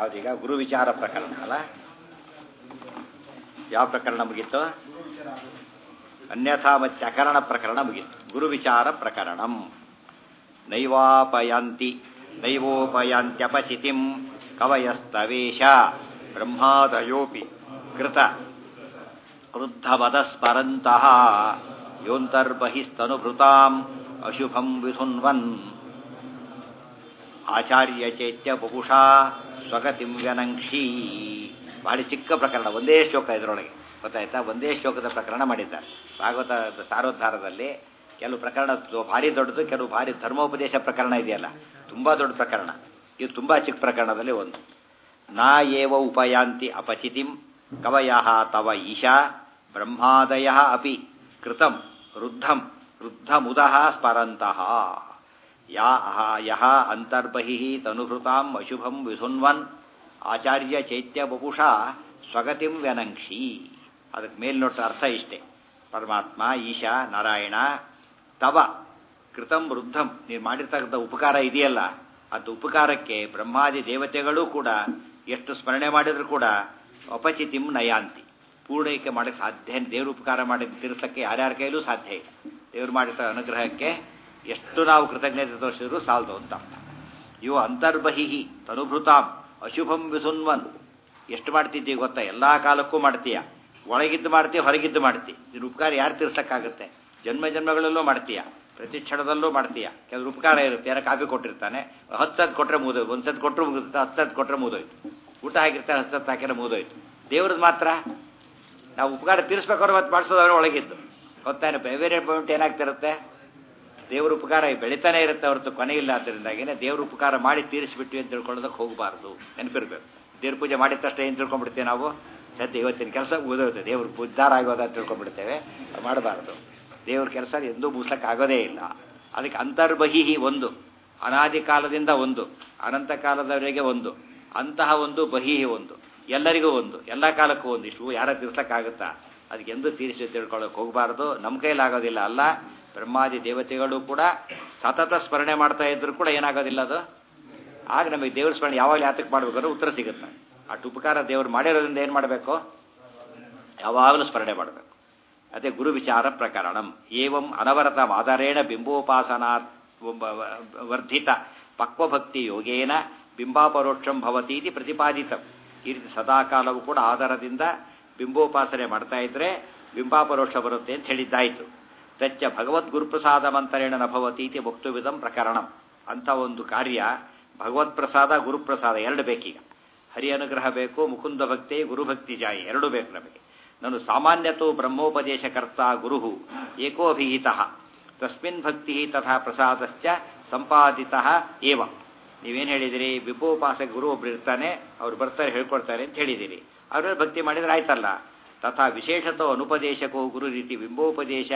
ಯಾವ್ದೀಗ ಗುರು ವಿಚಾರ ಪ್ರಕರಣ ಅಲ್ಲ ಯಾವ ಪ್ರಕರಣ ಮುಗೀತು ಅನ್ಯಥಾ ಮತ್ತೆ ಅಕರಣ ಪ್ರಕರಣ ಮುಗೀತು ಗುರು ವಿಚಾರ ಪ್ರಕರಣಂ ನೈವಾಪಯಾಂತಿ ನೈವೋಪಯಾಂತ್ಯಪಚಿತಿಂ ಕವಯಸ್ತವೇಶ ಬ್ರಹ್ಮಾದಯೋಪಿ ಕೃತ ಕ್ರುದ್ಧವದಸ್ಮರಂತಹ ಯೋಂತರ್ಬಹಿಸ್ತನುಭೃತಾಂ ಅಶುಭಂ ವಿಧುನ್ವನ್ ಆಚಾರ್ಯ ಚೈತ್ಯ ಪುಷಾ ಸ್ವಗತಿಂ ವ್ಯನಂಕ್ಷಿ ಬಹಳ ಚಿಕ್ಕ ಪ್ರಕರಣ ಒಂದೇ ಶ್ಲೋಕ ಇದರೊಳಗೆ ಗೊತ್ತಾಯ್ತಾ ಒಂದೇ ಶ್ಲೋಕದ ಪ್ರಕರಣ ಮಾಡಿದ್ದಾರೆ ಭಾಗವತ ಸಾರೋದ್ಧಾರದಲ್ಲಿ ಕೆಲವು ಪ್ರಕರಣ ಭಾರಿ ದೊಡ್ಡದು ಕೆಲವು ಭಾರಿ ಧರ್ಮೋಪದೇಶ ಪ್ರಕರಣ ಇದೆಯಲ್ಲ ತುಂಬಾ ದೊಡ್ಡ ಪ್ರಕರಣ ಇದು ತುಂಬಾ ಚಿಕ್ಕ ಪ್ರಕರಣದಲ್ಲಿ ಒಂದು ನಾ ಏವ ಉಪಯಾಂತಿ ಅಪಚಿತಿಂ ಕವಯ ತವ ಈಶಾ ಬ್ರಹ್ಮಾದಯ ಅಪಿ ಕೃತಂ ವೃದ್ಧಂ ವೃದ್ಧಮುದಃ ಸ್ಮರಂತಹ ಯಾ ಯಹ ಅಂತರ್ಬಹಿ ತನುಭೃತಾಂ ಅಶುಭಂ ವಿಧುನ್ವನ್ ಆಚಾರ್ಯ ಚೈತ್ಯ ಬಪುಷಾ ಸ್ವಗತಿಂ ವ್ಯನಂಕ್ಷಿ ಅದಕ್ಕೆ ಮೇಲ್ನೋಟ ಅರ್ಥ ಇಷ್ಟೇ ಪರಮಾತ್ಮ ಈಶಾ ನಾರಾಯಣ ತವ ಕೃತಂ ವೃದ್ಧಂ ನೀನು ಮಾಡಿರ್ತಕ್ಕಂಥ ಉಪಕಾರ ಇದೆಯಲ್ಲ ಅದು ಉಪಕಾರಕ್ಕೆ ಬ್ರಹ್ಮಾದಿ ದೇವತೆಗಳೂ ಕೂಡ ಎಷ್ಟು ಸ್ಮರಣೆ ಮಾಡಿದ್ರು ಕೂಡ ಅಪಚಿತಿಂ ನಯಾಂತಿ ಪೂರ್ಣೈಕೆ ಮಾಡಕ್ಕೆ ಸಾಧ್ಯ ದೇವ್ರ ಉಪಕಾರ ಮಾಡಿ ತೀರಿಸಕ್ಕೆ ಯಾರ್ಯಾರ ಕೈಲೂ ಸಾಧ್ಯ ಇಲ್ಲ ದೇವ್ರು ಮಾಡಿದ ಅನುಗ್ರಹಕ್ಕೆ ಎಷ್ಟು ನಾವು ಕೃತಜ್ಞತೆ ತೋರಿಸಿದ್ರು ಸಾಲದು ಅಂತ ಇವು ಅಂತರ್ಬಹಿ ತನುಭೃತಾಂ ಅಶುಭಂ ವಿಧುನ್ವನ್ ಎಷ್ಟು ಮಾಡ್ತಿದ್ದೀವಿ ಗೊತ್ತಾ ಎಲ್ಲ ಕಾಲಕ್ಕೂ ಮಾಡ್ತೀಯ ಒಳಗಿದ್ದು ಮಾಡ್ತೀಯ ಹೊರಗಿದ್ದು ಮಾಡ್ತಿ ಇದ್ರ ಉಪಕಾರ ಯಾರು ತೀರ್ಸಕ್ಕಾಗುತ್ತೆ ಜನ್ಮ ಜನ್ಮಗಳಲ್ಲೂ ಮಾಡ್ತೀಯ ಪ್ರತಿ ಕ್ಷಣದಲ್ಲೂ ಮಾಡ್ತೀಯ ಕೆಲವು ಉಪಕಾರ ಇರುತ್ತೆ ಯಾರೋ ಕಾಫಿ ಕೊಟ್ಟಿರ್ತಾನೆ ಹತ್ತು ಸತ್ ಕೊಟ್ಟರೆ ಮುಗಿದೋಯ್ತು ಒಂದು ಸತ್ ಕೊಟ್ಟರು ಮುಗಿದುತ್ತೆ ಹತ್ತು ಸತ್ ಕೊಟ್ಟರೆ ಮುಗಿದೋಯ್ತು ಊಟ ಹಾಕಿರ್ತಾರೆ ಹತ್ತು ಸತ್ ಹಾಕಿದ್ರೆ ಮುಗಿದೋಯ್ತು ದೇವ್ರದ್ದು ಮಾತ್ರ ನಾವು ಉಪಕಾರ ತೀರಿಸ್ಬೇಕಾದ್ರೆ ಮತ್ತೆ ಮಾಡಿಸೋದವ್ರೆ ಒಳಗಿದ್ದು ಗೊತ್ತಾನೆ ಬೇರೆ ಪಾಯಿಂಟ್ ಏನಾಗ್ತಿರುತ್ತೆ ದೇವ್ರ ಉಪಕಾರ ಬೆಳಿತಾನೆ ಇರುತ್ತೆ ಹೊರತು ಕೊನೆ ಇಲ್ಲ ಆದ್ದರಿಂದಾಗಿನೇ ದೇವ್ರ ಉಪಕಾರ ಮಾಡಿ ತೀರಿಸಿಬಿಟ್ವಿ ಅಂತ ತಿಳ್ಕೊಳ್ಳೋದಕ್ಕೆ ಹೋಗಬಾರ್ದು ನೆನಪಿರ್ಬೇಕು ದೇವ್ರ ಪೂಜೆ ಮಾಡಿದ ತಕ್ಷಣ ಏನು ತಿಳ್ಕೊಂಡ್ಬಿಡ್ತೀವಿ ನಾವು ಸದ್ಯ ಇವತ್ತಿನ ಕೆಲಸ ಮುಗಿದೋಗುತ್ತೆ ದೇವ್ರ ಉದ್ಧಾರ ಆಗೋದ ಅಂತ ತಿಳ್ಕೊಂಡ್ಬಿಡ್ತೇವೆ ಮಾಡಬಾರ್ದು ದೇವ್ರ ಕೆಲಸ ಎಂದೂ ಮುಗಿಸಕ್ಕೆ ಆಗೋದೇ ಇಲ್ಲ ಅದಕ್ಕೆ ಅಂತರ್ಬಹಿ ಒಂದು ಅನಾದಿ ಕಾಲದಿಂದ ಒಂದು ಅನಂತ ಕಾಲದವರೆಗೆ ಒಂದು ಅಂತಹ ಒಂದು ಬಹಿ ಒಂದು ಎಲ್ಲರಿಗೂ ಒಂದು ಎಲ್ಲ ಕಾಲಕ್ಕೂ ಒಂದು ಇಷ್ಟು ಯಾರ ತೀರ್ಸಕ್ಕಾಗುತ್ತಾ ಅದಕ್ಕೆ ಎಂದು ತೀರಿಸಿ ತಿಳ್ಕೊಳ್ಳೋಕೆ ಹೋಗಬಾರ್ದು ನಮ್ಮ ಕೈಲಾಗೋದಿಲ್ಲ ಅಲ್ಲ ಬ್ರಹ್ಮಾದಿ ದೇವತೆಗಳು ಕೂಡ ಸತತ ಸ್ಮರಣೆ ಮಾಡ್ತಾ ಇದ್ರು ಕೂಡ ಏನಾಗೋದಿಲ್ಲ ಅದು ಆಗ ನಮಗೆ ದೇವ್ರ ಸ್ಮರಣೆ ಯಾವಾಗ ಯಾತಕ್ಕೆ ಮಾಡ್ಬೇಕಾದ್ರೂ ಉತ್ತರ ಸಿಗುತ್ತೆ ಅಷ್ಟು ಉಪಕಾರ ದೇವ್ರು ಮಾಡಿರೋದ್ರಿಂದ ಏನು ಮಾಡಬೇಕು ಯಾವಾಗಲೂ ಸ್ಮರಣೆ ಮಾಡಬೇಕು ಅದೇ ಗುರು ವಿಚಾರ ಪ್ರಕರಣಂ ಏವಂ ಅನವರತ ಆಧಾರೇಣ ಬಿಂಬೋಪಾಸನಾ ವರ್ಧಿತ ಪಕ್ವಭಕ್ತಿ ಯೋಗೇನ ಬಿಂಬಾಪರೋಕ್ಷಂ ಭವತಿ ಇದು ಪ್ರತಿಪಾದಿತ ಈ ರೀತಿ ಸದಾಕಾಲವೂ ಕೂಡ ಆಧಾರದಿಂದ ಬಿಂಬೋಪಾಸನೆ ಮಾಡ್ತಾ ಇದ್ರೆ ಬಿಂಬಾಪರೋಕ್ಷ ಬರುತ್ತೆ ಅಂತ ಹೇಳಿದ್ದಾಯಿತು ತಚ್ಚ ಭಗವದ್ ಗುರುಪ್ರಸಾದ ಮಂತರೇಣ ನಭವತಿ ಇತಿ ವಕ್ತುವಿಧಂ ಪ್ರಕರಣಂ ಅಂತ ಒಂದು ಕಾರ್ಯ ಭಗವತ್ ಪ್ರಸಾದ ಗುರುಪ್ರಸಾದ ಎರಡು ಬೇಕೀಗ ಹರಿ ಅನುಗ್ರಹ ಬೇಕು ಮುಕುಂದ ಭಕ್ತಿ ಗುರುಭಕ್ತಿ ಜಾಯಿ ಎರಡು ಬೇಕು ನಮಗೆ ನಾನು ಸಾಮಾನ್ಯತೋ ಬ್ರಹ್ಮೋಪದೇಶಕರ್ತ ಗುರು ಏಕೋಭಿಹಿತ ತಸ್ಮಿನ್ ಭಕ್ತಿ ತಥಾ ಪ್ರಸಾದಶ್ಚ ಸಂಪಾದಿತ ಏವ ನೀವೇನು ಹೇಳಿದಿರಿ ವಿಪೋಪಾಸಕ ಗುರು ಒಬ್ರು ಇರ್ತಾನೆ ಅವ್ರು ಬರ್ತಾರೆ ಹೇಳ್ಕೊಡ್ತಾರೆ ಅಂತ ಹೇಳಿದಿರಿ ಅವ್ರ ಭಕ್ತಿ ಮಾಡಿದ್ರೆ ಆಯ್ತಲ್ಲ ತಥಾ ವಿಶೇಷತೋ ಅನುಪದೇಶಕೋ ಗುರು ರೀತಿ ಬಿಂಬೋಪದೇಶ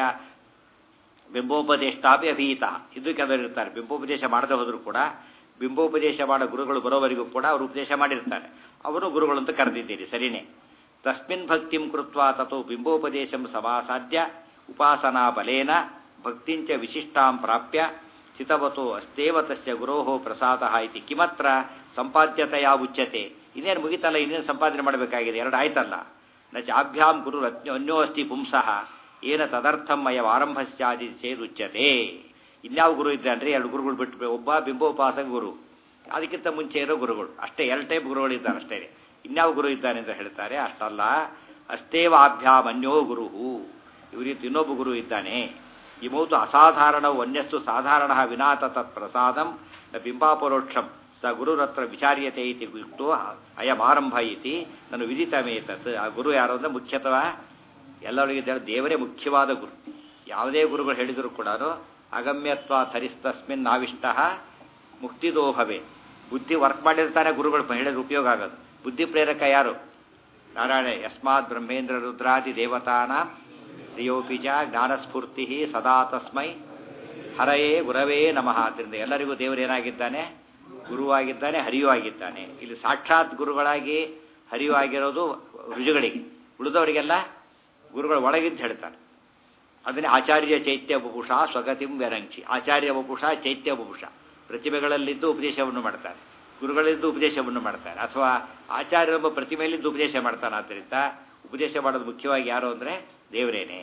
ಬಿಂಬೋಪದೇಷ್ಟಾಪಿ ಅಭಿಹಿತ ಇದು ಕೆಲವರು ಇರ್ತಾರೆ ಬಿಂಬೋಪದೇಶ ಮಾಡದೆ ಹೋದ್ರು ಕೂಡ ಬಿಂಬೋಪದೇಶ ಮಾಡೋ ಗುರುಗಳು ಬರೋವರೆಗೂ ಕೂಡ ಅವರು ಉಪದೇಶ ಮಾಡಿರ್ತಾರೆ ಅವರು ಗುರುಗಳು ಅಂತ ಕರೆದಿದ್ದೀರಿ ಸರಿನೇ ತಸ್ಮಿನ್ ಭಕ್ತಿಂ ಕೃತ್ವ ತಥೋ ಬಿಂಬೋಪದೇಶಂ ಸಮಾಸಾಧ್ಯ ಉಪಾಸನಾ ಬಲೇನ ಭಕ್ತಿಂಚ ವಿಶಿಷ್ಟಾಂ ಪ್ರಾಪ್ಯ ಚಿತವತೋ ಅಸ್ತೇವ ತಸ್ಯ ಗುರೋಹೋ ಪ್ರಸಾದ ಇತಿ ಕಿಮತ್ರ ಸಂಪಾದ್ಯತೆಯ ಉಚ್ಯತೆ ಇನ್ನೇನು ಮುಗಿತಲ್ಲ ಇನ್ನೇನು ಸಂಪಾದನೆ ಮಾಡಬೇಕಾಗಿದೆ ಎರಡು ಆಯ್ತಲ್ಲ ನ ಚಾಭ್ಯಾಂ ಗುರು ಅನ್ಯೋ ಅಸ್ತಿ ಪುಂಸಃ ಏನ ತದರ್ಥಂ ಅಯಂ ಆರಂಭಸ್ಯಾದಿ ಚೇದುಚ್ಯತೆ ಇನ್ಯಾವ ಗುರು ಇದ್ದಾನ್ರಿ ಎರಡು ಗುರುಗಳು ಬಿಟ್ಟು ಒಬ್ಬ ಬಿಂಬೋಪಾಸಕ ಗುರು ಅದಕ್ಕಿಂತ ಮುಂಚೆ ಇರೋ ಗುರುಗಳು ಅಷ್ಟೇ ಎರಡು ಟೈಪ್ ಗುರುಗಳಿದ್ದಾರೆ ಅಷ್ಟೇ ಇನ್ಯಾವ ಗುರು ಇದ್ದಾನೆ ಅಂತ ಹೇಳ್ತಾರೆ ಅಷ್ಟಲ್ಲ ಅಷ್ಟೇವ ಆಭ್ಯಾಮ್ ಅನ್ಯೋ ಗುರು ಇವರಿತ್ತು ಇನ್ನೊಬ್ಬ ಗುರು ಇದ್ದಾನೆ ಇಮೌತು ಅಸಾಧಾರಣವು ಅನ್ಯಸ್ತು ಸಾಧಾರಣ ವಿನಾತ ತತ್ ಪ್ರಸಾದಂ ನ ಬಿಂಬಾಪರೋಕ್ಷಂ ಸ ಗುರುರತ್ರ ವಿಚಾರ್ಯತೆ ಇತಿ ಬಿಟ್ಟು ಅಯಂ ಆರಂಭ ಇತಿ ನಾನು ವಿದಿತಮೇತತ್ ಆ ಗುರು ಯಾರು ಅಂದ್ರೆ ಮುಖ್ಯತಃ ಎಲ್ಲರಿಗೆ ದೇವರೇ ಮುಖ್ಯವಾದ ಗುರು ಯಾವುದೇ ಗುರುಗಳು ಹೇಳಿದರೂ ಕೂಡ ಅಗಮ್ಯತ್ವ ಥರಿಸ್ತಸ್ಮಿನ್ ನಾವಿಷ್ಟ ಮುಕ್ತಿದೋಭವೇ ಬುದ್ಧಿ ವರ್ಕ್ ಮಾಡಿರ್ತಾನೆ ಗುರುಗಳು ಹೇಳಿದ್ರೆ ಉಪಯೋಗ ಆಗೋದು ಬುದ್ಧಿ ಪ್ರೇರಕ ಯಾರು ನಾರಾಯಣ ಯಸ್ಮಾತ್ ಬ್ರಹ್ಮೇಂದ್ರ ರುದ್ರಾದಿ ದೇವತಾನ ಶ್ರೀಯೋಪಿಜ ಜ್ಞಾನಸ್ಫೂರ್ತಿ ಸದಾ ತಸ್ಮೈ ಹರಯೇ ಗುರವೇ ನಮಃ ಆದ್ದರಿಂದ ಎಲ್ಲರಿಗೂ ದೇವರು ಏನಾಗಿದ್ದಾನೆ ಗುರುವಾಗಿದ್ದಾನೆ ಹರಿಯೂ ಆಗಿದ್ದಾನೆ ಇಲ್ಲಿ ಸಾಕ್ಷಾತ್ ಗುರುಗಳಾಗಿ ಹರಿಯೂ ಆಗಿರೋದು ರುಜುಗಳಿಗೆ ಉಳಿದವರಿಗೆಲ್ಲ ಗುರುಗಳ ಒಳಗಿದ್ದು ಹೇಳ್ತಾರೆ ಅದನ್ನೇ ಆಚಾರ್ಯ ಚೈತ್ಯ ಬಪುಷ ಸ್ವಗತಿಂ ವ್ಯರಂಕ್ಷಿ ಆಚಾರ್ಯ ಬಪುಷ ಚೈತ್ಯ ಬಪುಷ ಪ್ರತಿಭೆಗಳಲ್ಲಿದ್ದು ಉಪದೇಶವನ್ನು ಮಾಡ್ತಾರೆ ಗುರುಗಳಿಂದ ಉಪದೇಶವನ್ನು ಮಾಡ್ತಾರೆ ಅಥವಾ ಆಚಾರ್ಯರೊಬ್ಬ ಪ್ರತಿಮೆಯಲ್ಲಿದ್ದು ಉಪದೇಶ ಮಾಡ್ತಾನೆ ಆದ್ದರಿಂದ ಉಪದೇಶ ಮಾಡೋದು ಮುಖ್ಯವಾಗಿ ಯಾರು ಅಂದರೆ ದೇವರೇನೆ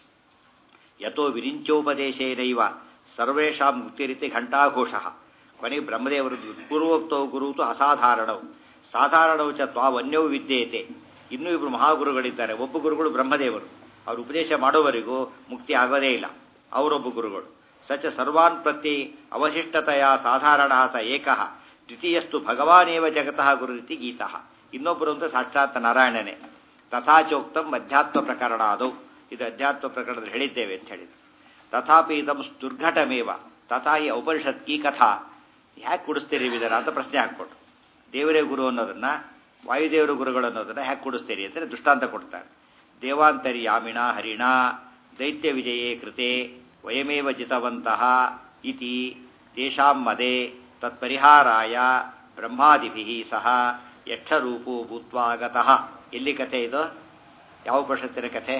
ಯಥೋ ವಿರಿಂಚೋಪದೇಶೇನೈವ ಸರ್ವೇಷಾಂ ಮುಕ್ತಿರಿತಿ ಘಂಟಾಘೋಷ ಕೊನೆಗೆ ಬ್ರಹ್ಮದೇವರದ್ದು ಪೂರ್ವೋಕ್ತವು ಗುರುತು ಅಸಾಧಾರಣವು ಸಾಧಾರಣವು ಚ ತ್ವಾವನ್ಯವು ವಿದ್ಯೆಯತೆ ಇನ್ನೂ ಇಬ್ಬರು ಮಹಾಗುರುಗಳಿದ್ದಾರೆ ಒಬ್ಬ ಗುರುಗಳು ಬ್ರಹ್ಮದೇವರು ಅವರು ಉಪದೇಶ ಮಾಡೋವರೆಗೂ ಮುಕ್ತಿ ಆಗೋದೇ ಇಲ್ಲ ಅವರೊಬ್ಬ ಗುರುಗಳು ಸಚ ಸರ್ವಾನ್ ಪ್ರತಿ ಅವಶಿಷ್ಟತೆಯ ಸಾಧಾರಣ ಸ ಏಕಃ ದ್ವಿತೀಯಸ್ತು ಭಗವಾನೇವ ಜಗತಃ ಗುರುರಿತಿ ಗೀತಃ ಇನ್ನೊಬ್ಬರು ಅಂತ ಸಾಕ್ಷಾತ್ ನಾರಾಯಣನೇ ತಥಾಚೋಕ್ತಂ ಅಧ್ಯಾತ್ಮ ಪ್ರಕರಣ ಅದು ಇದು ಅಧ್ಯಾತ್ಮ ಪ್ರಕರಣದಲ್ಲಿ ಹೇಳಿದ್ದೇವೆ ಅಂತ ಹೇಳಿದರು ತಥಾಪಿ ಇದಂ ದುರ್ಘಟಮೇವ ತಥಾ ಈ ಔಪನಿಷತ್ ಈ ಕಥಾ ಹ್ಯಾಕೆ ಕುಡಿಸ್ತೀರಿ ವಿಧಾನ ಅಂತ ಪ್ರಶ್ನೆ ಹಾಕ್ಕೊಟ್ರು ದೇವರೇ ಗುರು ಅನ್ನೋದನ್ನ ವಾಯುದೇವರ ಗುರುಗಳು ಅನ್ನೋದನ್ನ ಹ್ಯಾಕೆ ಕುಡಿಸ್ತೀರಿ ಅಂತ ದೃಷ್ಟಾಂತ ಕೊಡ್ತಾರೆ ದೇವಾಂತರ್ಯಾಮಿಣ ಹರಿಣ ದೈತ್ಯ ವಿಜಯೇ ಕೃತೆ ವಯಮೇವ ಜಿತವಂತಹ ಇತಿ ತೇಷಾಂ ಮದೆ ತತ್ಪರಿಹಾರಾಯ ಬ್ರಹ್ಮಾದಿಭಿ ಸಹ ಯಕ್ಷರೂಪೋ ಭೂತ್ವಾಗತಃ ಎಲ್ಲಿ ಕಥೆ ಇದು ಯಾವ ಉಪನಿಷತ್ತಿನ ಕಥೆ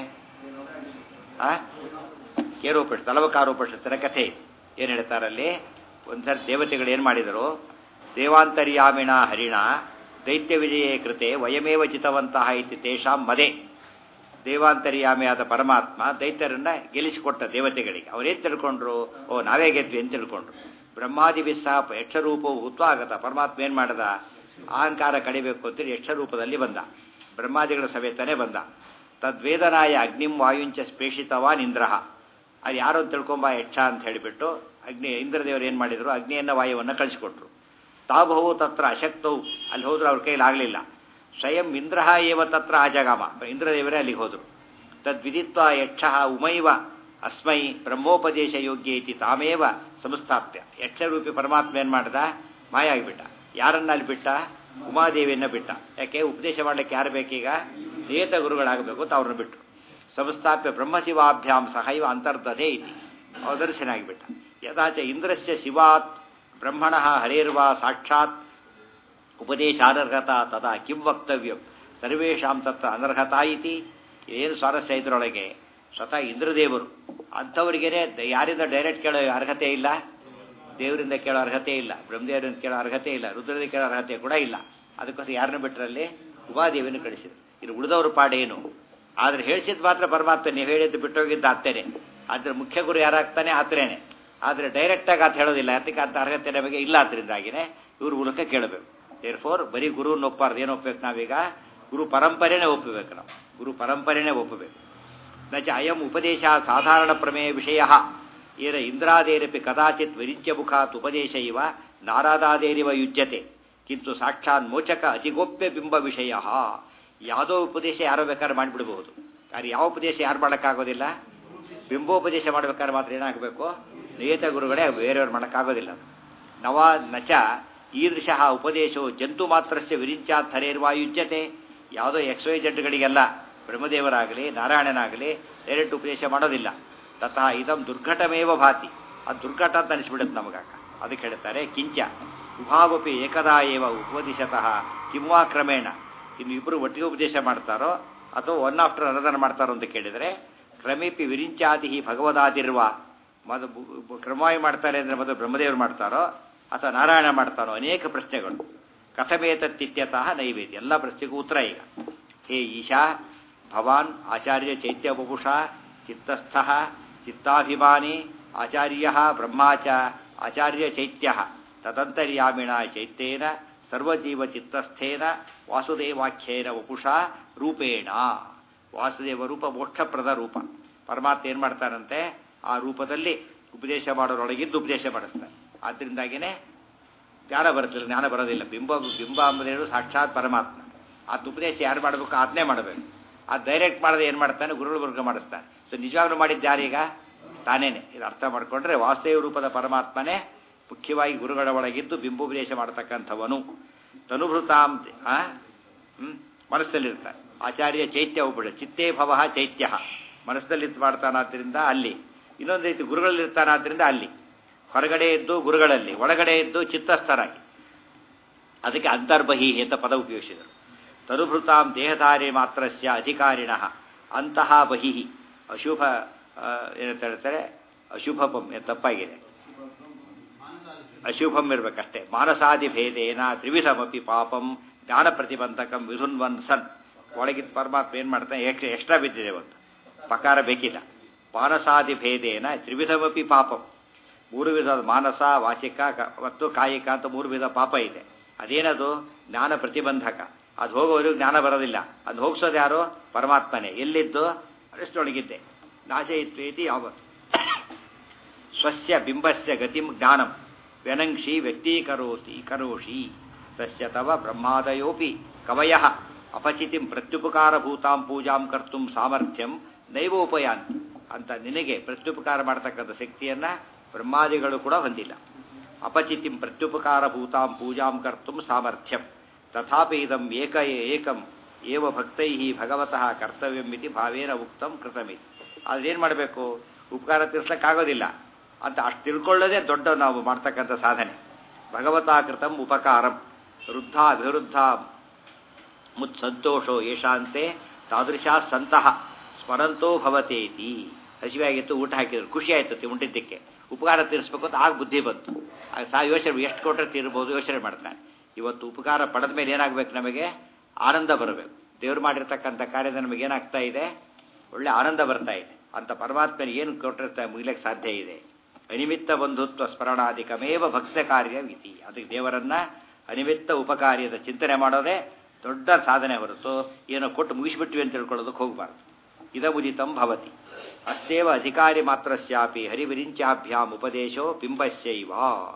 ಆ ಕೇರೋಪನಿಷತ್ ತಲವಕಾರೋಪನಿಷತ್ತಿನ ಕಥೆ ಏನು ಹೇಳ್ತಾರಲ್ಲಿ ಒಂದ್ಸರಿ ದೇವತೆಗಳು ಏನು ಮಾಡಿದರು ದೇವಾಂತರ್ಯಾಮಿಣ ಹರಿಣ ದೈತ್ಯ ವಿಜಯೇ ಕೃತೆ ವಯಮೇವ ಜಿತವಂತಹ ಇತಿ ತೇಷಾಂ ಮದೆ ದೇವಾಂತರ್ಯಾಮಿಯಾದ ಪರಮಾತ್ಮ ದೈತ್ಯರನ್ನ ಗೆಲ್ಲಿಸಿಕೊಟ್ಟ ದೇವತೆಗಳಿಗೆ ಅವರೇನು ತಿಳ್ಕೊಂಡ್ರು ಓ ನಾವೇ ಗೆದ್ವಿ ಅಂತ ತಿಳ್ಕೊಂಡ್ರು ಬ್ರಹ್ಮಾದಿ ಬಿಸ್ಸಹ ಯಕ್ಷರೂಪವು ಹುತ್ವಾಗತ ಪರಮಾತ್ಮ ಏನು ಮಾಡದ ಅಹಂಕಾರ ಕಡಿಬೇಕು ಅಂತೇಳಿ ಯಕ್ಷರೂಪದಲ್ಲಿ ಬಂದ ಬ್ರಹ್ಮಾದಿಗಳ ಸಮೇತನೇ ಬಂದ ತದ್ವೇದನಾಯ ಅಗ್ನಿಂ ವಾಯುಂಚ ಸ್ಪೇಷಿತವಾನ್ ಇಂದ್ರಹ ಅದು ಯಾರು ಅಂತ ತಿಳ್ಕೊಂಬ ಯಕ್ಷ ಅಂತ ಹೇಳಿಬಿಟ್ಟು ಅಗ್ನಿ ಇಂದ್ರದೇವರು ಏನು ಮಾಡಿದ್ರು ಅಗ್ನಿಯನ್ನು ವಾಯುವನ್ನು ಕಳಿಸಿಕೊಟ್ರು ತಾಬಹು ತತ್ರ ಅಶಕ್ತವು ಅಲ್ಲಿ ಹೋದ್ರು ಅವ್ರ ಕೈಲಿ ಆಗಲಿಲ್ಲ ಸ್ವಯಂ ಇಂದ್ರ ಏವ ತತ್ರ ಆಜಗಾಮ ಇಂದ್ರದೇವರೇ ಅಲ್ಲಿಗೆ ಹೋದರು ತದ್ವಿದಿತ್ವ ಯಕ್ಷ ಉಮೈವ ಅಸ್ಮೈ ಬ್ರಹ್ಮೋಪದೇಶ ಯೋಗ್ಯ ಇತಿ ತಾಮೇವ ಸಂಸ್ಥಾಪ್ಯ ಯಕ್ಷರೂಪಿ ಪರಮಾತ್ಮ ಏನು ಮಾಡ್ದ ಮಾಯ ಆಗಿಬಿಟ್ಟ ಯಾರನ್ನ ಅಲ್ಲಿ ಬಿಟ್ಟ ಉಮಾದೇವಿಯನ್ನ ಬಿಟ್ಟ ಯಾಕೆ ಉಪದೇಶ ಮಾಡಲಿಕ್ಕೆ ಯಾರು ಬೇಕೀಗ ನಿಯತ ಗುರುಗಳಾಗಬೇಕು ಅಂತ ಅವ್ರನ್ನ ಬಿಟ್ಟರು ಸಂಸ್ಥಾಪ್ಯ ಬ್ರಹ್ಮಶಿವಾಭ್ಯಾಂ ಸಹೈವ ಅಂತರ್ಧತೆ ಇತಿ ಅವದರ್ಶನಾಗಿಬಿಟ್ಟ ಯಥಾಚ ಇಂದ್ರಸ್ಯ ಶಿವಾತ್ ಬ್ರಹ್ಮಣ ಹರೇರ್ವಾ ಸಾಕ್ಷಾತ್ ಉಪದೇಶಾನರ್ಹತಾ ತದಾ ಕಿಂ ವಕ್ತವ್ಯಂ ಸರ್ವೇಷಾಂ ತತ್ರ ಅನರ್ಹತಾ ಇತಿ ಏನು ಸ್ವಾರಸ್ಯ ಇದರೊಳಗೆ ಸ್ವತಃ ಇಂದ್ರದೇವರು ಅಂಥವ್ರಿಗೇನೆ ಯಾರಿಂದ ಡೈರೆಕ್ಟ್ ಕೇಳೋ ಅರ್ಹತೆ ಇಲ್ಲ ದೇವರಿಂದ ಕೇಳೋ ಅರ್ಹತೆ ಇಲ್ಲ ಬ್ರಹ್ಮದೇವರಿಂದ ಕೇಳೋ ಅರ್ಹತೆ ಇಲ್ಲ ರುದ್ರದಿಂದ ಕೇಳೋ ಅರ್ಹತೆ ಕೂಡ ಇಲ್ಲ ಅದಕ್ಕೋಸ್ಕರ ಯಾರನ್ನ ಬಿಟ್ಟರಲ್ಲಿ ಉಪಾದೇವಿಯನ್ನು ಕಳಿಸಿದ್ರು ಇದು ಉಳಿದವ್ರ ಪಾಡೇನು ಆದ್ರೆ ಹೇಳಿಸಿದ್ ಮಾತ್ರ ಪರಮಾತ್ಮ ನೀವು ಹೇಳಿದ್ದು ಬಿಟ್ಟೋಗಿದ್ದು ಆತೇನೆ ಆದ್ರೆ ಮುಖ್ಯ ಗುರು ಯಾರಾಗ್ತಾನೆ ಆತರೇನೆ ಆದರೆ ಡೈರೆಕ್ಟಾಗಿ ಆತ ಹೇಳೋದಿಲ್ಲ ಅದಕ್ಕೆ ಅಂತ ಅರ್ಹತೆ ನಮಗೆ ಇಲ್ಲ ಅದರಿಂದಾಗಿನೇ ಇವ್ರ ಮೂಲಕ ಕೇಳಬೇಕು ದೇರ್ ಫೋರ್ ಬರೀ ಗುರುವನ್ನು ಒಪ್ಪಾರ್ದು ಏನು ಒಪ್ಪಬೇಕು ನಾವೀಗ ಗುರು ಪರಂಪರೆನೇ ಒಪ್ಪಬೇಕು ನಾವು ಗುರು ಪರಂಪರೆನೇ ಒಪ್ಪಬೇಕು ನಚ ಅಯಂ ಉಪದೇಶ ಸಾಧಾರಣ ಪ್ರಮೇಯ ವಿಷಯ ಏನ ಇಂದ್ರಾದೇರಪಿ ಕದಾಚಿತ್ ವಿರಿಂಚ್ಯ ಮುಖಾತ್ ಉಪದೇಶ ಇವ ನಾರಾದಾದೇರಿವ ಯುಜ್ಯತೆ ಕಿಂತು ಸಾಕ್ಷಾತ್ ಮೋಚಕ ಅತಿಗೋಪ್ಯ ಬಿಂಬ ವಿಷಯ ಯಾವುದೋ ಉಪದೇಶ ಯಾರೋ ಬೇಕಾದ್ರೆ ಮಾಡಿಬಿಡಬಹುದು ಆದರೆ ಯಾವ ಉಪದೇಶ ಯಾರು ಮಾಡೋಕ್ಕಾಗೋದಿಲ್ಲ ಬಿಂಬೋಪದೇಶ ಮಾಡ್ಬೇಕಾದ್ರೆ ಮಾತ್ರ ಏನಾಗಬೇಕು ನಿಯತ ಗುರುಗಳೇ ಬೇರೆಯವ್ರು ಮಾಡೋಕ್ಕಾಗೋದಿಲ್ಲ ನವ ನಚ ಈದೃಶ ಉಪದೇಶವು ಜಂತು ಮಾತ್ರಸ್ಯ ವಿರಿಂಚಾತ್ ಹರೇರ್ವಾಯುಜ್ಯತೆ ಯಾವುದೋ ಎಕ್ಸ್ ವೈ ಜಡ್ಗಳಿಗೆಲ್ಲ ಬ್ರಹ್ಮದೇವರಾಗಲಿ ನಾರಾಯಣನಾಗಲಿ ಡೈರೆಕ್ಟ್ ಉಪದೇಶ ಮಾಡೋದಿಲ್ಲ ತಥಾ ಇದಂ ದುರ್ಘಟಮೇವ ಭಾತಿ ಅದು ದುರ್ಘಟ ಅಂತ ಅನಿಸ್ಬಿಡುತ್ತೆ ನಮಗಾಕ ಅದಕ್ಕೆ ಹೇಳ್ತಾರೆ ಕಿಂಚ ಉಭಾವಪಿ ಏಕದಾ ಏವ ಉಪದಿಶತಃ ಕಿಂವಾ ಕ್ರಮೇಣ ಇನ್ನು ಇಬ್ಬರು ಒಟ್ಟಿಗೆ ಉಪದೇಶ ಮಾಡ್ತಾರೋ ಅಥವಾ ಒನ್ ಆಫ್ಟರ್ ಅನದರ್ ಮಾಡ್ತಾರೋ ಅಂತ ಕೇಳಿದರೆ ಕ್ರಮೇಪಿ ವಿರಿಂಚಾದಿ ಭಗವದಾದಿರುವ ಮೊದಲು ಕ್ರಮವಾಗಿ ಮಾಡ್ತಾರೆ ಅಂದರೆ ಮೊದಲು ಬ್ರಹ್ಮದೇವರು ಮಾಡ್ತಾರೋ ಅಥವಾ ನಾರಾಯಣ ಮಾಡ್ತಾರೋ ಅನೇಕ ಪ್ರಶ್ನೆಗಳು ಕಥಮೇತತ್ತಿತ್ಯತಃ ನೈವೇದ್ಯ ಎಲ್ಲ ಪ್ರಶ್ನೆಗೂ ಉತ್ತರ ಈಗ ಹೇ ಈಶಾ ಭವಾನ್ ಆಚಾರ್ಯ ಚೈತ್ಯ ಬಪುಷ ಚಿತ್ತಸ್ಥ ಚಿತ್ತಾಭಿಮಾನಿ ಆಚಾರ್ಯ ಬ್ರಹ್ಮಾಚ ಆಚಾರ್ಯ ಚೈತ್ಯ ತದಂತರ್ಯಾಮಿಣ ಚೈತ್ಯೇನ ಸರ್ವಜೀವ ಚಿತ್ತಸ್ಥೇನ ವಾಸುದೇವಾಖ್ಯೇನ ವಪುಷ ರೂಪೇಣ ವಾಸುದೇವ ರೂಪ ಮೋಕ್ಷಪ್ರದ ರೂಪ ಪರಮಾತ್ಮ ಏನು ಮಾಡ್ತಾರಂತೆ ಆ ರೂಪದಲ್ಲಿ ಉಪದೇಶ ಮಾಡೋರೊಳಗಿದ್ದು ಉಪದೇಶ ಮಾಡಿಸ್ತಾರೆ ಆದ್ದರಿಂದಾಗಿಯೇ ಜ್ಞಾನ ಬರುತ್ತಿಲ್ಲ ಜ್ಞಾನ ಬರೋದಿಲ್ಲ ಬಿಂಬ ಬಿಂಬ ಅಂಬುದೇಳು ಸಾಕ್ಷಾತ್ ಪರಮಾತ್ಮ ಅದು ಉಪದೇಶ ಯಾರು ಮಾಡಬೇಕು ಅದನ್ನೇ ಮಾಡಬೇಕು ಅದು ಡೈರೆಕ್ಟ್ ಮಾಡದೆ ಏನು ಮಾಡ್ತಾನೆ ಗುರುಗಳು ವರ್ಗ ಮಾಡಿಸ್ತಾನೆ ಸೊ ನಿಜವಾಗ್ಲೂ ಮಾಡಿದ್ದು ಯಾರೀಗ ತಾನೇನೆ ಇದು ಅರ್ಥ ಮಾಡಿಕೊಂಡ್ರೆ ವಾಸುದೇವ ರೂಪದ ಪರಮಾತ್ಮನೇ ಮುಖ್ಯವಾಗಿ ಗುರುಗಳ ಒಳಗಿದ್ದು ಬಿಂಬೋಪದೇಶ ಮಾಡತಕ್ಕಂಥವನು ತನುಭೃತಾಂ ಹ್ಞೂ ಮನಸ್ಸಲ್ಲಿರ್ತಾನೆ ಆಚಾರ್ಯ ಚೈತ್ಯ ಒಬ್ಬಳು ಚಿತ್ತೇ ಭವ ಚೈತ್ಯ ಮನಸ್ಸಲ್ಲಿ ಮಾಡ್ತಾನಾದ್ರಿಂದ ಅಲ್ಲಿ ಇನ್ನೊಂದು ರೀತಿ ಗುರುಗಳಲ್ಲಿರ್ತಾನಾದ್ರಿಂದ ಅಲ್ಲಿ ಹೊರಗಡೆ ಇದ್ದು ಗುರುಗಳಲ್ಲಿ ಒಳಗಡೆ ಇದ್ದು ಚಿತ್ತಸ್ಥರಾಗಿ ಅದಕ್ಕೆ ಅಂತರ್ಬಹಿ ಅಂತ ಪದ ಉಪಯೋಗಿಸಿದರು ತನುಭೃತಾಂ ದೇಹಧಾರಿ ಮಾತ್ರಸ್ಯ ಅಧಿಕಾರಿಣ ಅಂತಹ ಬಹಿ ಅಶುಭ ಏನಂತ ಹೇಳ್ತಾರೆ ಅಶುಭ ತಪ್ಪಾಗಿದೆ ಅಶುಭಂ ಇರ್ಬೇಕಷ್ಟೇ ಮಾನಸಾದಿ ಭೇದೇನ ತ್ರಿವಿಧಮಪಿ ಪಾಪಂ ಜ್ಞಾನ ಪ್ರತಿಬಂಧಕಂ ವಿಧುನ್ವನ್ ಸನ್ ಒಳಗಿದ್ದ ಪರಮಾತ್ಮ ಏನು ಮಾಡ್ತಾನೆ ಎಕ್ಸ್ಟ್ರಾ ಎಕ್ಸ್ಟ್ರಾ ಬಿದ್ದಿದೆ ಒಂದು ಪಕಾರ ಬೇಕಿಲ್ಲ ಮಾನಸಾದಿ ಭೇದೇನ ತ್ರಿವಿಧಮಪಿ ಪಾಪಂ ಮೂರು ವಿಧದ ಮಾನಸ ವಾಚಿಕ ಕ- ಮತ್ತು ಕಾಯಿಕ ಅಂತ ಮೂರು ವಿಧ ಪಾಪ ಇದೆ ಅದೇನದು ಜ್ಞಾನ ಪ್ರತಿಬಂಧಕ ಅದು ಹೋಗೋವರೆಗೂ ಜ್ಞಾನ ಬರೋದಿಲ್ಲ ಅದು ಹೋಗಿಸೋದು ಯಾರು ಪರಮಾತ್ಮನೇ ಎಲ್ಲಿದ್ದು ಅಷ್ಟೊಳಗಿದ್ದೆ ನಾಶ ಇತ್ವೇತಿ ಯಾವತ್ತು ಸ್ವಸ್ಯ ಬಿಂಬಸ್ಯ ಗತಿಂ ಜ್ಞಾನಂ ವ್ಯನಂಕ್ಷಿ ವ್ಯಕ್ತೀಕರೋತಿ ಕರೋಷಿ ತಸ್ಯ ತವ ಬ್ರಹ್ಮಾದಯೋಪಿ ಕವಯ ಅಪಚಿತಿಂ ಪ್ರತ್ಯುಪಕಾರಭೂತಾಂ ಪೂಜಾಂ ಕರ್ತುಂ ಸಾಮರ್ಥ್ಯಂ ನೈವ ಉಪಯಾಂತಿ ಅಂತ ನಿನಗೆ ಪ್ರತ್ಯುಪಕಾರ ಮಾಡತಕ್ಕಂಥ ಶಕ್ತಿಯನ್ನ ಬ್ರಹ್ಮಾದಿಗಳು ಕೂಡ ಹೊಂದಿಲ್ಲ ಅಪಚಿತಿಂ ಪ್ರತ್ಯುಪಕಾರಭೂತಾಂ ಪೂಜಾಂ ಕರ್ತುಂ ಸಾಮರ್ಥ್ಯಂ ತಥಾಪಿ ಇದಂ ಏಕ ಏಕಂ ಏವ ಭಕ್ತೈ ಭಗವತಃ ಕರ್ತವ್ಯಮಿತಿ ಭಾವೇನ ಉಕ್ತಂ ಕೃತಮಿತಿ ಆದ್ರೆ ಏನು ಮಾಡಬೇಕು ಉಪಕಾರ ತೀರ್ಸ್ಲಿಕ್ಕಾಗೋದಿಲ್ಲ ಅಂತ ಅಷ್ಟು ತಿಳ್ಕೊಳ್ಳೋದೇ ದೊಡ್ಡ ನಾವು ಮಾಡ್ತಕ್ಕಂಥ ಸಾಧನೆ ಭಗವತಾ ಕೃತಂ ಉಪಕಾರಂ ವೃದ್ಧ ವಿರುದ್ಧ ಮುತ್ ಸಂತೋಷೋ ಯಶಾಂತೆ ತಾದೃಶಾ ಸಂತಹ ಸ್ಮರಂತೋ ಭವತೇತಿ ಹಸಿವೆಯಾಗಿತ್ತು ಊಟ ಹಾಕಿದ್ರು ಖುಷಿ ಆಯ್ತು ಉಂಟಿದ್ದಕ್ಕೆ ಉಪಕಾರ ತೀರಿಸ್ಬೇಕು ಅಂತ ಆಗ ಬುದ್ಧಿ ಬಂತು ಆಗ ಸಾ ಯೋಚನೆ ಎಷ್ಟು ಕೊಟ್ಟರೆ ತೀರ್ಬೋದು ಯೋಚನೆ ಮಾಡ್ತಾನೆ ಇವತ್ತು ಉಪಕಾರ ಪಡೆದ ಮೇಲೆ ಏನಾಗಬೇಕು ನಮಗೆ ಆನಂದ ಬರಬೇಕು ದೇವ್ರು ಮಾಡಿರ್ತಕ್ಕಂಥ ಕಾರ್ಯದ ನಮಗೆ ಏನಾಗ್ತಾ ಇದೆ ಒಳ್ಳೆ ಆನಂದ ಬರ್ತಾ ಇದೆ ಅಂತ ಪರಮಾತ್ಮನ ಏನು ಕೊಟ್ಟಿರ್ತಾರೆ ಮುಗಿಲಿಕ್ಕೆ ಸಾಧ್ಯ ಇದೆ ಅನಿಮಿತ್ತ ಬಂಧುತ್ವ ಸ್ಮರಣಾಧಿಕಮೇವ ಭಕ್ತ ಕಾರ್ಯ ವಿಧಿ ಅದಕ್ಕೆ ದೇವರನ್ನ ಅನಿಮಿತ್ತ ಉಪಕಾರ್ಯದ ಚಿಂತನೆ ಮಾಡೋದೇ ದೊಡ್ಡ ಸಾಧನೆ ಹೊರತು ಏನೋ ಕೊಟ್ಟು ಮುಗಿಸ್ಬಿಟ್ವಿ ಅಂತ ತಿಳ್ಕೊಳ್ಳೋದಕ್ಕೆ ಹೋಗಬಾರ್ದು ಇದಮುದಿತಂ ಭವತಿ ಅಸ್ತೇವ ಅಧಿಕಾರಿ ಮಾತ್ರಸ್ಯಾಪಿ ಹರಿವಿರಿಂಚಾಭ್ಯಾಂ ಉಪದೇಶೋ ಬಿಂಬಸ್ಯೈವ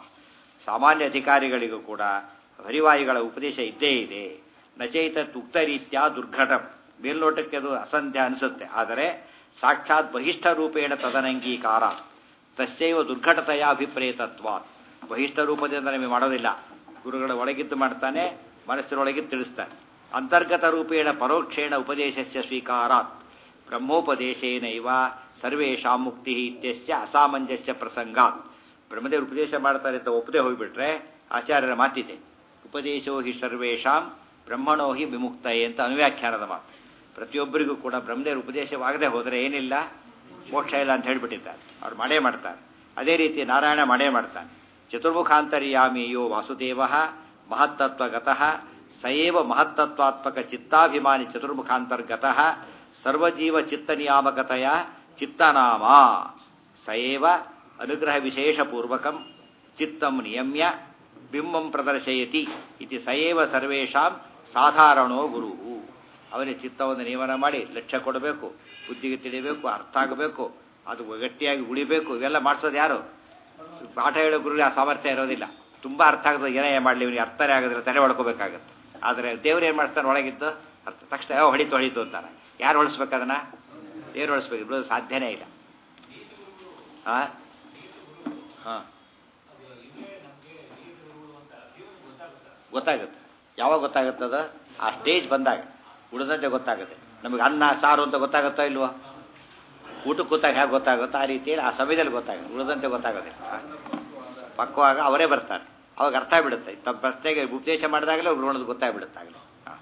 ಸಾಮಾನ್ಯ ಅಧಿಕಾರಿಗಳಿಗೂ ಕೂಡ ಹರಿವಾಯುಗಳ ಉಪದೇಶ ಇದ್ದೇ ಇದೆ ನಚೈತತ್ ಉಕ್ತ ರೀತ್ಯ ದುರ್ಘಟಂ ಮೇಲ್ನೋಟಕ್ಕೆ ಅದು ಅಸಂಧ್ಯ ಅನಿಸುತ್ತೆ ಆದರೆ ಸಾಕ್ಷಾತ್ ಬಹಿಷ್ಠ ರೂಪೇಣ ತದನಂಗೀಕಾರ ತಸ್ಯೈವ ದುರ್ಘಟತೆಯ ಅಭಿಪ್ರೇತತ್ವ ಬಹಿಷ್ಠ ರೂಪದಿಂದ ನಮಗೆ ಮಾಡೋದಿಲ್ಲ ಗುರುಗಳ ಒಳಗಿದ್ದು ಮಾಡ್ತಾನೆ ಮನಸ್ಸಿನೊಳಗಿದ್ದು ತಿಳಿಸ್ತಾನೆ ಅಂತರ್ಗತ ರೂಪೇಣ ಪರೋಕ್ಷೇಣ ಉಪದೇಶಸ್ಯ ಸ್ವೀಕಾರಾತ್ ಬ್ರಹ್ಮೋಪದೇಶೇನೈವ ಸರ್ವೇಷಾಂ ಮುಕ್ತಿ ಇತ್ಯಸ್ಯ ಅಸಾಮಂಜಸ್ಯ ಪ್ರಸಂಗಾತ್ ಬ್ರಹ್ಮದೇವರು ಉಪದೇಶ ಮಾಡ್ತಾರೆ ಅಂತ ಒಪ್ಪದೆ ಹೋಗಿಬಿಟ್ರೆ ಆಚಾರ್ಯರ ಮಾತಿದೆ ಉಪದೇಶೋ ಹಿ ಸರ್ವೇಷಾಂ ಬ್ರಹ್ಮಣೋ ಹಿ ವಿಮುಕ್ತಯೇ ಅಂತ ಅನುವ್ಯಾಖ್ಯಾನದ ಮಾತು ಪ್ರತಿಯೊಬ್ಬರಿಗೂ ಕೂಡ ಬ್ರಹ್ಮದೇವರು ಉಪದೇಶವಾಗದೆ ಹೋದರೆ ಏನಿಲ್ಲ ಮೋಕ್ಷ ಇಲ್ಲ ಅಂತ ಹೇಳಿಬಿಟ್ಟಿದ್ದಾರೆ ಅವ್ರು ಮಾಡೇ ಮಾಡ್ತಾರೆ ಅದೇ ರೀತಿ ನಾರಾಯಣ ಮಾಡೇ ಮಾಡ್ತಾನೆ ಚತುರ್ಮುಖಾಂತರ್ಯಾಮಿ ಯೋ ವಾಸುದೇವ ಮಹತ್ತತ್ವಗತಃ ಸಯೇವ ಮಹತ್ತತ್ವಾತ್ಮಕ ಚಿತ್ತಾಭಿಮಾನಿ ಚತುರ್ಮುಖಾಂತರ್ಗತಃ ಸರ್ವಜೀವ ಚಿತ್ತ ನಿಯಾಮಕತೆಯ ಚಿತ್ತನಾಮ ಸಯೇವ ಅನುಗ್ರಹ ವಿಶೇಷಪೂರ್ವಕಂ ಚಿತ್ತಂ ನಿಯಮ್ಯ ಬಿಂಬಂ ಪ್ರದರ್ಶಯತಿ ಇತಿ ಸಯೇವ ಸರ್ವೇಷಾಂ ಸಾಧಾರಣೋ ಗುರು ಅವನಿಗೆ ಚಿತ್ತವನ್ನು ನಿಯಮನ ಮಾಡಿ ಲಕ್ಷ್ಯ ಕೊಡಬೇಕು ಬುದ್ಧಿಗೆ ತಿಳಿಬೇಕು ಅರ್ಥ ಆಗಬೇಕು ಅದು ಗಟ್ಟಿಯಾಗಿ ಉಳಿಬೇಕು ಇವೆಲ್ಲ ಮಾಡಿಸೋದು ಯಾರು ಪಾಠ ಹೇಳೋ ಗುರುಗೆ ಆ ಸಾಮರ್ಥ್ಯ ಇರೋದಿಲ್ಲ ತುಂಬ ಅರ್ಥ ಆಗದೆ ಏನೇ ಮಾಡಲಿ ಇವನಿಗೆ ಅರ್ಥನೇ ಆಗೋದಿಲ್ಲ ತಲೆ ಹೊಡ್ಕೋಬೇಕಾಗತ್ತೆ ಆದರೆ ದೇವ್ರು ಏನು ಮಾಡ್ತಾನೆ ಒಳಗಿದ್ದು ಅರ್ಥ ತಕ್ಷಣ ಯಾವ ಹೊಡಿತು ಹೊಡಿತು ಅಂತಾನೆ ಯಾರು ಹೊಳಿಸ್ಬೇಕು ಅದನ್ನ ದೇವ್ರು ಹೊಳಿಸ್ಬೇಕು ಬಿಡೋದು ಸಾಧ್ಯನೇ ಇಲ್ಲ ಹಾಂ ಹಾಂ ಗೊತ್ತಾಗುತ್ತೆ ಯಾವಾಗ ಗೊತ್ತಾಗುತ್ತದ ಆ ಸ್ಟೇಜ್ ಬಂದಾಗ ಉಳಿದಂತೆ ಗೊತ್ತಾಗುತ್ತೆ ನಮಗೆ ಅನ್ನ ಸಾರು ಅಂತ ಗೊತ್ತಾಗುತ್ತೋ ಇಲ್ವೋ ಊಟಕ್ಕೆ ಕೂತಾಗ ಹೇಗೆ ಗೊತ್ತಾಗುತ್ತೋ ಆ ರೀತಿಯಲ್ಲಿ ಆ ಸಮಯದಲ್ಲಿ ಗೊತ್ತಾಗುತ್ತೆ ಉಳಿದಂತೆ ಗೊತ್ತಾಗೋದಿಲ್ಲ ಪಕ್ವಾಗ ಅವರೇ ಬರ್ತಾರೆ ಅವಾಗ ಅರ್ಥ ಬಿಡುತ್ತೆ ತಮ್ಮ ಪ್ರಶ್ನೆಗೆ ಉಪದೇಶ ಮಾಡಿದಾಗಲೇ ಅವ್ರು ನೋಡೋದು ಗೊತ್ತಾಗ್ಬಿಡುತ್ತಾಗಲೇ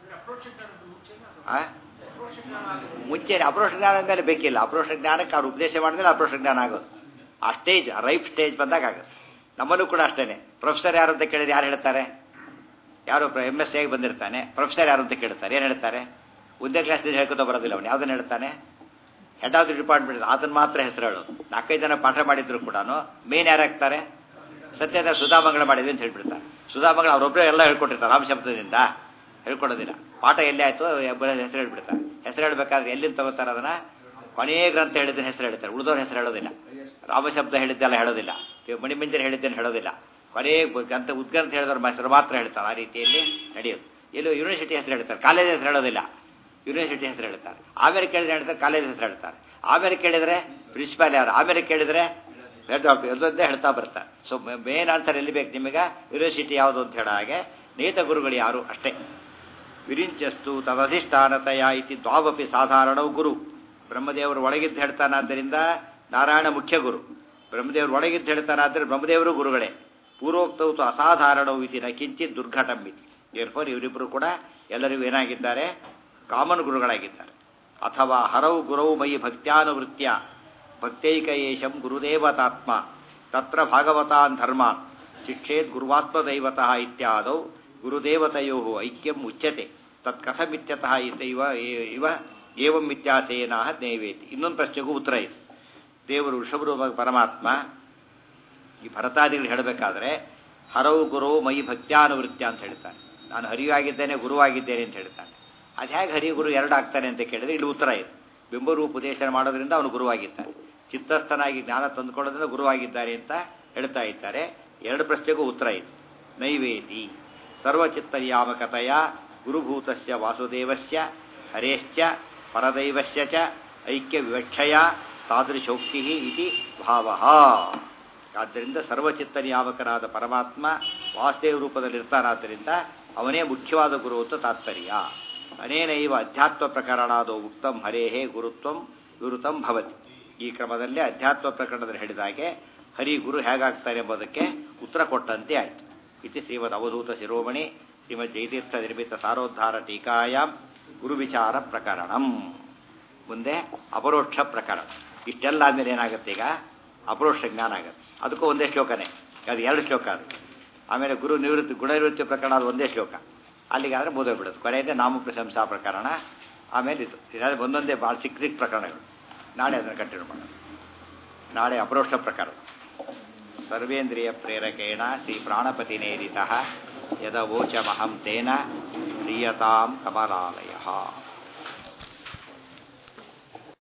ಮುಂಚೆ ಅಪ್ರೋಷ ಜ್ಞಾನ ಮೇಲೆ ಬೇಕಿಲ್ಲ ಅಪ್ರೋಷ ಜ್ಞಾನಕ್ಕೆ ಅವ್ರು ಉಪದೇಶ ಮಾಡಿದ್ರೆ ಅಪ್ರೋಷ ಜ್ಞಾನ ಆಗೋದು ಆ ಸ್ಟೇಜ್ ರೈಪ್ ಸ್ಟೇಜ್ ಬಂದಾಗ ಆಗುತ್ತೆ ನಮ್ಮಲ್ಲೂ ಕೂಡ ಅಷ್ಟೇನೆ ಪ್ರೊಫೆಸರ್ ಯಾರು ಅಂತ ಕೇಳಿದ್ರೆ ಯಾರು ಹೇಳ್ತಾರೆ ಯಾರು ಎಮ್ ಎಸ್ ಆಗಿ ಬಂದಿರ್ತಾನೆ ಪ್ರೊಫೆಸರ್ ಯಾರು ಅಂತ ಕೇಳ್ತಾರೆ ಏನು ಹೇಳ್ತಾರೆ ಒಂದೇ ಕ್ಲಾಸ್ನಲ್ಲಿ ಹೇಳ್ಕೊತ ಬರೋದಿಲ್ಲ ಅವನು ಯಾವುದನ್ನು ಹೇಳ್ತಾನೆ ಹೆಡ್ ಆಫ್ ದಿ ಡಿಪಾರ್ಟ್ಮೆಂಟ್ ಅದನ್ನು ಮಾತ್ರ ಹೆಸರು ಹೇಳೋದು ನಾಲ್ಕೈದು ಜನ ಪಾಠ ಮಾಡಿದ್ರು ಕೂಡ ಮೇನ್ ಯಾರಾಗ್ತಾರೆ ಸತ್ಯದ ಸುಧಾಮಂಗಳ ಮಾಡಿದ್ವಿ ಅಂತ ಹೇಳ್ಬಿಡ್ತಾರೆ ಸುಧಾಮಂಗಳ ಅವರೊಬ್ಬರೇ ಎಲ್ಲ ಹೇಳ್ಕೊಟ್ಟಿರ್ತಾರೆ ರಾಮ ಶಬ್ದದಿಂದ ಹೇಳ್ಕೊಡೋದಿಲ್ಲ ಪಾಠ ಎಲ್ಲೇ ಆಯಿತು ಹೆಸರು ಹೇಳ್ಬಿಡ್ತಾರೆ ಹೆಸರು ಹೇಳ್ಬೇಕಾದ್ರೆ ಎಲ್ಲಿಂದ ತಗೋತಾರೆ ಅದನ್ನ ಕೊನೆಯ ಗ್ರಂಥ ಹೇಳಿದ್ರೆ ಹೆಸರು ಹೇಳ್ತಾರೆ ಉಳಿದವ್ರ ಹೆಸರು ಹೇಳೋದಿಲ್ಲ ರಾಮಶಬ್ದ ಹೇಳಿದ್ದೆಲ್ಲ ಹೇಳೋದಿಲ್ಲ ಮಣಿಮಂಜರ್ ಹೇಳಿದ್ದೇನೆ ಹೇಳೋದಿಲ್ಲ ಕೊನೆಯ ಗ್ರಂಥ ಉದ್ಗ್ರಂಥ ಹೇಳಿದವ್ರ ಹೆಸರು ಮಾತ್ರ ಹೇಳ್ತಾರೆ ಆ ರೀತಿಯಲ್ಲಿ ನಡೆಯೋದು ಎಲ್ಲೋ ಯೂನಿವರ್ಸಿಟಿ ಹೆಸರು ಹೇಳ್ತಾರೆ ಕಾಲೇಜ್ ಹೆಸರು ಹೇಳೋದಿಲ್ಲ ಯೂನಿವರ್ಸಿಟಿ ಹೆಸರು ಹೇಳ್ತಾರೆ ಆಮೇಲೆ ಕೇಳಿದ್ರೆ ಹೇಳ್ತಾರೆ ಕಾಲೇಜ್ ಹೆಸರು ಹೇಳ್ತಾರೆ ಆಮೇಲೆ ಕೇಳಿದ್ರೆ ಪ್ರಿನ್ಸಿಪಾಲ್ ಯಾರು ಆಮೇಲೆ ಕೇಳಿದ್ರೆ ಹೆಡ್ ಆಫ್ ಎಲ್ಲೊಂದೇ ಹೇಳ್ತಾ ಬರ್ತಾರೆ ಸೊ ಮೇನ್ ಆನ್ಸರ್ ಎಲ್ಲಿ ಬೇಕು ನಿಮಗೆ ಯೂನಿವರ್ಸಿಟಿ ಯಾವುದು ಅಂತ ಹೇಳೋ ಹಾಗೆ ನೇತ ಗುರುಗಳು ಯಾರು ಅಷ್ಟೇ ವಿರಿಂಚಸ್ತು ತದಧಿಷ್ಠಾನತೆಯ ಇತಿ ದ್ವಾವಪಿ ಸಾಧಾರಣವು ಗುರು ಬ್ರಹ್ಮದೇವರು ಒಳಗಿದ್ದು ಹೇಳ್ತಾನಾದ್ದರಿಂದ ನಾರಾಯಣ ಮುಖ್ಯ ಗುರು ಬ್ರಹ್ಮದೇವರು ಒಳಗಿದ್ದು ಹೇಳ್ತಾನಾದ್ರೆ ಬ್ರಹ್ಮದೇವರು ಗುರುಗಳೇ ಪೂರ್ವೋಕ್ತವು ಅಸಾಧಾರಣವು ಇತಿ ನ ಕಿಂಚಿತ್ ದುರ್ಘಟಂ ಇತಿ ಏರ್ಫೋರ್ ಇವರಿಬ್ಬರು ಕೂಡ ಎಲ್ಲರಿಗೂ ಏನಾಗಿದ್ದಾರೆ ಕಾಮನ್ ಗುರುಗಳಾಗಿದ್ದಾರೆ ಅಥವಾ ಹರವು ಗುರವು ಮಯಿ ಭಕ್ತ್ಯಾನುವೃತ್ಯ ಭಕ್ತೈಕ ಏಷಂ ಗುರುದೇವತಾತ್ಮ ತತ್ರ ಭಾಗವತಾನ್ ಧರ್ಮಾನ್ ಶಿಕ್ಷೇತ್ ಗುರುವಾತ್ಮದೈವತಃ ಇತ್ಯಾದೌ ಗುರುದೇವತೆಯೋ ಐಕ್ಯಂ ಉಚ್ಯತೆ ತತ್ ಕಥಮಿತ್ಯತಃ ಇವ ಇವ ಏವಂ ಇತ್ಯಾಸೇನ ಜ್ಞೇವೇತಿ ಇನ್ನೊಂದು ಪ್ರಶ್ನೆಗೂ ಉತ್ತರ ಇದೆ ದೇವರು ಋಷಭರೂಪ ಪರಮಾತ್ಮ ಈ ಭರತಾದಿಗಳು ಹೇಳಬೇಕಾದ್ರೆ ಹರವು ಗುರು ಮೈ ಭಕ್ತ್ಯಾನುವೃತ್ಯ ಅಂತ ಹೇಳ್ತಾನೆ ನಾನು ಹರಿವಾಗಿದ್ದೇನೆ ಗುರುವಾಗಿದ್ದೇನೆ ಅಂತ ಹೇಳ್ತಾನೆ ಅದು ಹೇಗೆ ಹರಿ ಗುರು ಎರಡು ಆಗ್ತಾನೆ ಅಂತ ಕೇಳಿದ್ರೆ ಇಲ್ಲಿ ಉತ್ತರ ಇದೆ ಬಿಂಬರೂಪ ಉಪದೇಶ ಮಾಡೋದ್ರಿಂದ ಅವನು ಗುರುವಾಗಿದ್ದಾನೆ ಚಿತ್ತಸ್ಥನಾಗಿ ಜ್ಞಾನ ತಂದುಕೊಳ್ಳೋದ್ರಿಂದ ಗುರುವಾಗಿದ್ದಾರೆ ಅಂತ ಹೇಳ್ತಾ ಇದ್ದಾರೆ ಎರಡು ಪ್ರಶ್ನೆಗೂ ಉತ್ತರ ಇದೆ ನೈವೇದಿ ಸರ್ವಚಿತ್ತ ನಿಯಾಮಕತೆಯ ಗುರುಭೂತಸ್ಯ ವಾಸುದೇವಸ್ಯ ಹರೇಶ್ಚ ಪರದೈವಸ್ಯ ಚ ಐಕ್ಯ ವಿವಕ್ಷಯ ತಾದೃಶೋಕ್ತಿ ಇತಿ ಭಾವ ಆದ್ದರಿಂದ ಸರ್ವಚಿತ್ತ ನಿಯಾಮಕನಾದ ಪರಮಾತ್ಮ ವಾಸುದೇವ ರೂಪದಲ್ಲಿರ್ತಾನಾದ್ದರಿಂದ ಅವನೇ ಮುಖ್ಯವಾದ ಗುರು ಅಂತ ತಾತ್ಪರ್ಯ ಅನೇನೈವ ಅಧ್ಯಾತ್ಮ ಪ್ರಕರಣಾದೋ ಉಕ್ತಂ ಹರೇಹೇ ಗುರುತ್ವಂ ಗುರುತಂ ಭವತಿ ಈ ಕ್ರಮದಲ್ಲಿ ಅಧ್ಯಾತ್ಮ ಪ್ರಕರಣದಲ್ಲಿ ಹೇಳಿದಾಗೆ ಹರಿ ಗುರು ಹೇಗಾಗ್ತಾರೆ ಎಂಬುದಕ್ಕೆ ಉತ್ತರ ಕೊಟ್ಟಂತೆ ಆಯಿತು ಇತಿ ಶ್ರೀಮದ್ ಅವಧೂತ ಶಿರೋಮಣಿ ಶ್ರೀಮದ್ ಜಯತೀರ್ಥ ನಿರ್ಮಿತ ಸಾರೋದ್ಧಾರ ಟೀಕಾಯಾಮ್ ಗುರು ವಿಚಾರ ಪ್ರಕರಣಂ ಮುಂದೆ ಅಪರೋಕ್ಷ ಪ್ರಕರಣ ಇಷ್ಟೆಲ್ಲ ಆದ್ಮೇಲೆ ಏನಾಗುತ್ತೆ ಈಗ ಅಪರೋಕ್ಷ ಜ್ಞಾನ ಆಗುತ್ತೆ ಅದಕ್ಕೂ ಒಂದೇ ಶ್ಲೋಕನೇ ಅದು ಎರಡು ಶ್ಲೋಕ ಅದು ಆಮೇಲೆ ಗುರು ನಿವೃತ್ತಿ ಗುಣನಿವೃತ್ತಿ ಪ್ರಕರಣ ಅದು ಒಂದೇ ಶ್ಲೋಕ ಅಲ್ಲಿಗಾದ್ರೆ ಮುಗಿದೋಗ್ಬಿಡುತ್ತೆ ಕೊನೆಯದೇ ನಾಮ ಪ್ರಶಂಸಾ ಪ್ರಕರಣ ಆಮೇಲೆ ಇದು ಇದಾದ್ರೆ ಒಂದೊಂದೇ ಭಾಳ ಚಿಕ್ಕ ಚಿಕ್ಕ ಪ್ರಕರಣಗಳು ನಾಳೆ ಅದನ್ನು ಕಂಟಿನ್ಯೂ ಮಾಡೋಣ ನಾಳೆ ಅಪರೋಕ್ಷ ಪ್ರಕರಣ ಸರ್ವೇಂದ್ರಿಯ ಪ್ರೇರಕೇಣ ಶ್ರೀ ಪ್ರಾಣಪತಿ ನೇರಿತ ಯದವೋಚಮಹಂ ತೇನ ಪ್ರಿಯತಾಂ ಕಮಲಾಲಯ